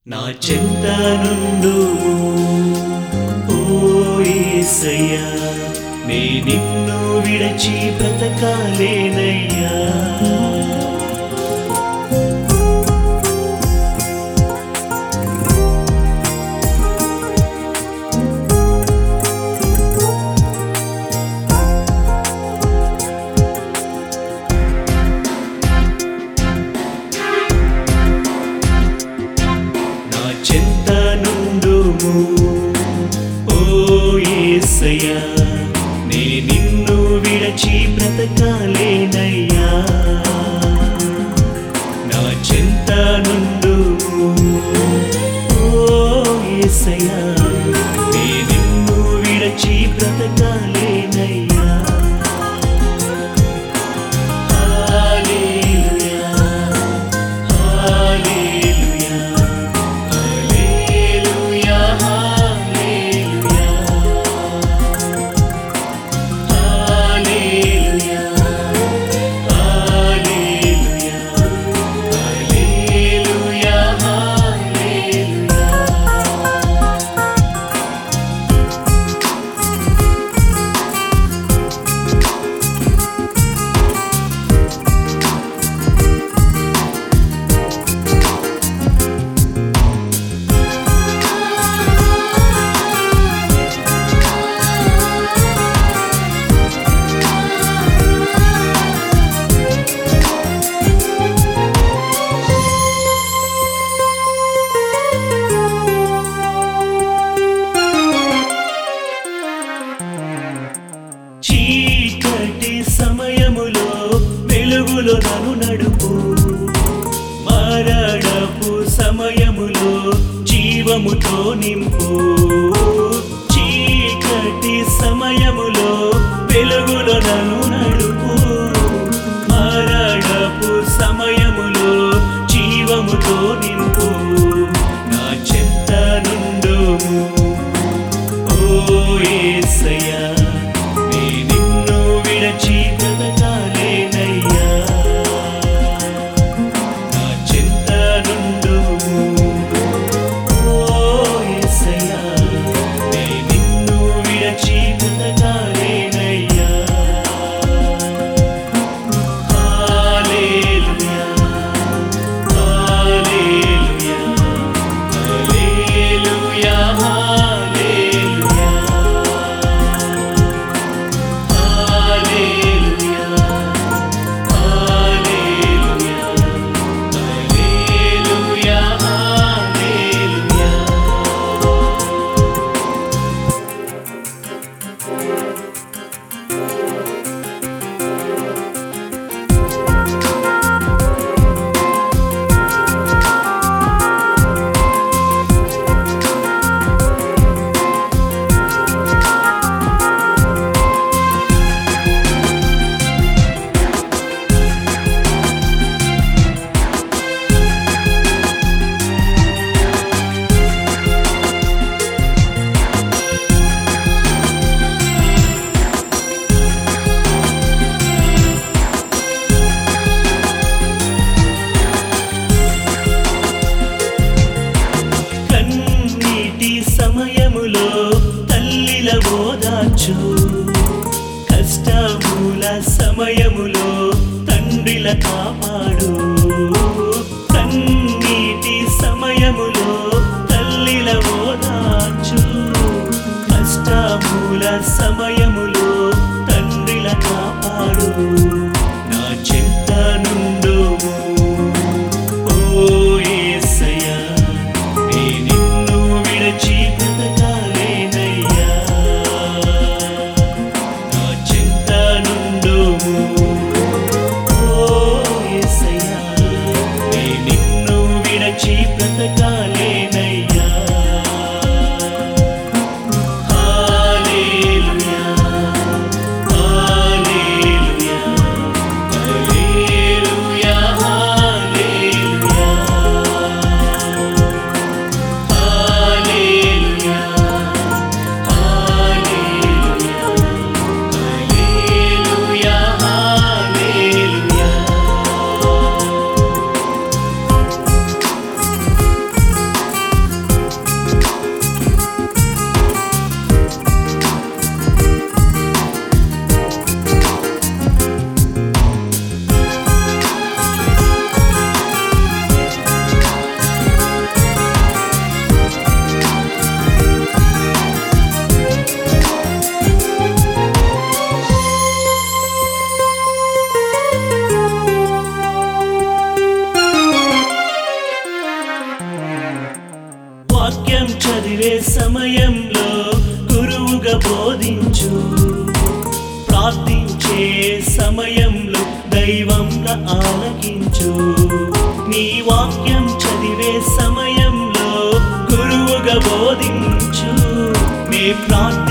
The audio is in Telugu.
నా చెంత నుండు ఓ యేసయ్యా నే నిన్ను విడచి బ్రతకాలేనయ్యా నా చెంత నుండుము ఓ యేసయ్యా నే నిన్ను విడచి బ్రతకాలేనయ్యా నా చెంత నుండుము ఓ యేసయ్యా నే నిన్ను విడచి బ్రతకాలేనయ్యా హల్లెలూయా హల్లెలూయా హల్లెలూయా హల్లెలూయా హల్లెలూయా హల్లెలూయా హల్లెలూయా హల్లెలూయా చీకటి సమయములో వెలుగులో నన్ను నడుపు మరణపు సమయములో జీవముతో నింపు చీకటి సమయములో వెలుగులో నన్ను నడుపు మరణపు సమయములో జీవముతో నింపు నా చెంత నుండుము ఓ యేసయ్యా నే నిన్ను విడచి బ్రతకాలేనయ్యా నా చింత నుండుము ఓ యేసయ్యా నే నిన్ను విడచి బ్రతకాలేనయ్యా హల్లెలూయా హల్లెలూయా హల్లెలూయా హల్లెలూయా హల్లెలూయా హల్లెలూయా హల్లెలూయా హల్లెలూయా కన్నీటి సమయములో తల్లిల ఓదార్చు కష్టముల సమయములో తండ్రిల కాపాడు కన్నీటి సమయములో తల్లిల ఓదార్చు కష్టముల సమయములో తండ్రిల కాపాడు నా చింత నుండుము ఓ యేసయ్యా నే నిన్ను విడచి బ్రతకాలేనయ్యా నా చింత నుండుము ఓ యేసయ్యా నే నిన్ను విడచి బ్రతకాలేనయ్యా హల్లెలూయా హల్లెలూయా హల్లెలూయా హల్లెలూయా హల్లెలూయా హల్లెలూయా హల్లెలూయా హల్లెలూయా వాక్యం చదివే సమయంలో గురువుగా బోధించు ప్రార్థించే సమయంలో దైవంగా ఆలకించు నీ వాక్యం చదివే సమయంలో గురువుగా బోధించు నీ ప్రార్థన